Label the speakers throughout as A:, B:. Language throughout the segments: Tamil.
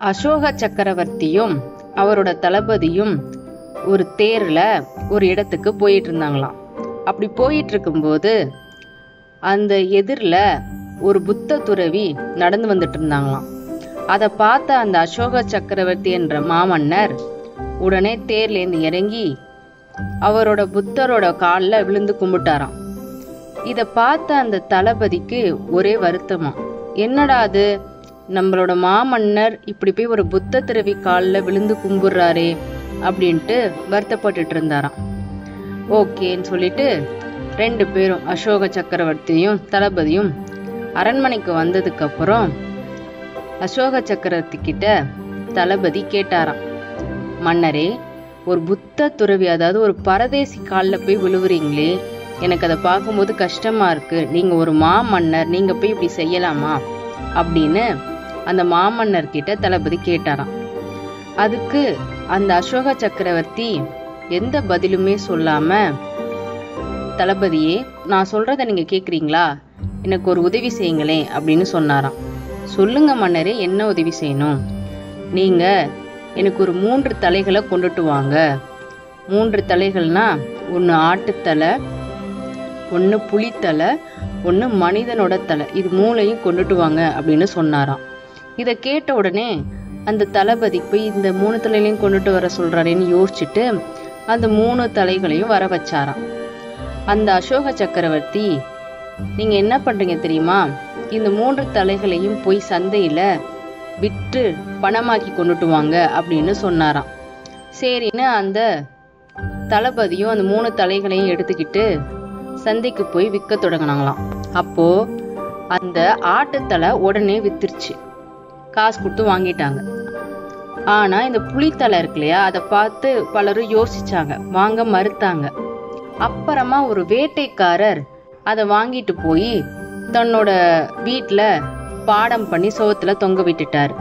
A: அசோக சக்கரவர்த்தியும் அவரோட தளபதியும் ஒரு தேர்ல ஒரு இடத்துக்கு போயிட்டு இருந்தாங்களாம் அப்படி போயிட்டு இருக்கும்போது அந்த எதிரில் ஒரு புத்த துறவி நடந்து வந்துட்டு இருந்தாங்களாம் அதை பார்த்த அந்த அசோக சக்கரவர்த்தி என்ற மாமன்னர் உடனே தேர்லேருந்து இறங்கி அவரோட புத்தரோட காலில் விழுந்து கும்பிட்டாராம் இதை பார்த்த அந்த தளபதிக்கு ஒரே வருத்தமா என்னடா அது நம்மளோட மாமன்னர் இப்படி போய் ஒரு புத்த துறவி காலில் விழுந்து கும்பிடுறாரே அப்படின்ட்டு வருத்தப்பட்டுட்டு இருந்தாராம் ஓகேன்னு சொல்லிட்டு ரெண்டு பேரும் அசோக சக்கரவர்த்தியும் தளபதியும் அரண்மனைக்கு வந்ததுக்கு அப்புறம் அசோக சக்கரவர்த்தி கிட்ட தளபதி கேட்டாராம் மன்னரே ஒரு புத்த துறவி அதாவது ஒரு பரதேசி காலில் போய் விழுவுறீங்களே எனக்கு அதை பார்க்கும்போது கஷ்டமா இருக்கு நீங்க ஒரு மாமன்னர் நீங்க போய் இப்படி செய்யலாமா அப்படின்னு அந்த மாமன்னர் கிட்ட தளபதி கேட்டாராம் அதுக்கு அந்த அசோக சக்கரவர்த்தி எந்த பதிலுமே சொல்லாம தளபதியே நான் சொல்றத நீங்க கேக்குறீங்களா எனக்கு ஒரு உதவி செய்யுங்களேன் அப்படின்னு சொன்னாராம் சொல்லுங்க மன்னரே என்ன உதவி செய்யணும் நீங்க எனக்கு ஒரு மூன்று தலைகளை கொண்டுட்டு வாங்க மூன்று தலைகள்னா ஒன்று ஆட்டுத்தலை ஒன்று புலித்தலை ஒன்று மனிதனோட தலை இது மூளையும் கொண்டுட்டு வாங்க அப்படின்னு சொன்னாராம் இதை கேட்ட உடனே அந்த தளபதி போய் இந்த மூணு தலைகளையும் கொண்டுட்டு வர சொல்றாரேன்னு யோசிச்சுட்டு அந்த மூணு தலைகளையும் வர வச்சாராம் அந்த அசோக சக்கரவர்த்தி நீங்க என்ன பண்றீங்க தெரியுமா இந்த மூன்று தலைகளையும் போய் சந்தையில விற்று பணமாக்கி கொண்டுட்டு வாங்க அப்படின்னு சொன்னாராம் சரின்னு அந்த தளபதியும் அந்த மூணு தலைகளையும் எடுத்துக்கிட்டு சந்தைக்கு போய் விற்க தொடங்கினாங்களாம் அப்போ அந்த ஆட்டுத்தலை உடனே வித்துருச்சு காசு கொடுத்து வாங்கிட்டாங்க ஆனா இந்த புலித்தலை இருக்கு இல்லையா அதை பார்த்து பலரும் யோசிச்சாங்க வாங்க மறுத்தாங்க அப்புறமா ஒரு வேட்டைக்காரர் அதை வாங்கிட்டு போய் தன்னோட வீட்டில் பாடம் பண்ணி சோத்துல தொங்க விட்டுட்டாரு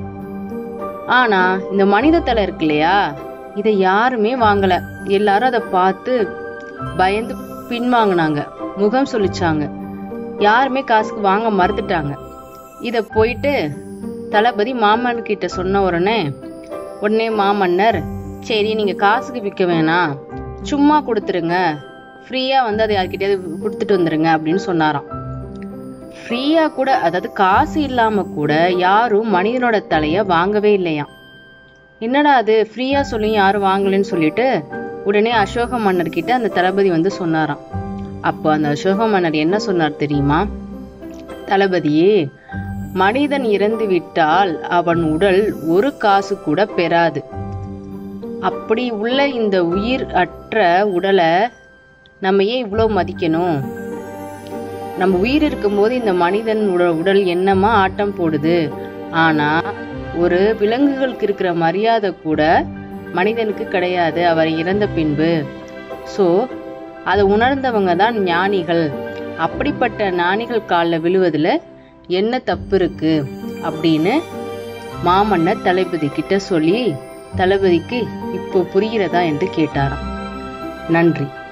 A: ஆனா இந்த மனித தலை இருக்கு இல்லையா இதை யாருமே வாங்கல எல்லாரும் அதை பார்த்து பயந்து பின்வாங்கினாங்க முகம் சொல்லிச்சாங்க யாருமே காசுக்கு வாங்க மறுத்துட்டாங்க இத போயிட்டு தளபதி மாமன் கிட்ட சொன்ன உடனே உடனே மாமன்னர் சரி நீங்க காசுக்கு விற்க வேணாம் சும்மா கொடுத்துருங்க ஃப்ரீயா வந்து அதை யார்கிட்டயாவது கொடுத்துட்டு வந்துருங்க அப்படின்னு சொன்னாராம் ஃப்ரீயா கூட அதாவது காசு இல்லாம கூட யாரும் மனிதனோட தலைய வாங்கவே இல்லையாம் என்னடா அது ஃப்ரீயா சொல்லி யாரும் வாங்கலன்னு சொல்லிட்டு உடனே அசோக மன்னர் கிட்ட அந்த தளபதி வந்து சொன்னாராம் அப்போ அந்த அசோக மன்னர் என்ன சொன்னார் தெரியுமா தளபதியே மனிதன் இறந்து விட்டால் அவன் உடல் ஒரு காசு கூட பெறாது அப்படி உள்ள இந்த உயிர் அற்ற உடலை நம்ம ஏன் இவ்வளோ மதிக்கணும் நம்ம உயிர் இருக்கும்போது இந்த மனிதன் உட- உடல் என்னமா ஆட்டம் போடுது ஆனா ஒரு விலங்குகளுக்கு இருக்கிற மரியாதை கூட மனிதனுக்கு கிடையாது அவர் இறந்த பின்பு ஸோ அதை உணர்ந்தவங்க தான் ஞானிகள் அப்படிப்பட்ட ஞானிகள் காலில் விழுவதுல என்ன தப்பு இருக்கு அப்படின்னு மாமன்னர் தளபதி கிட்ட சொல்லி தளபதிக்கு இப்போ புரிகிறதா என்று கேட்டாராம் நன்றி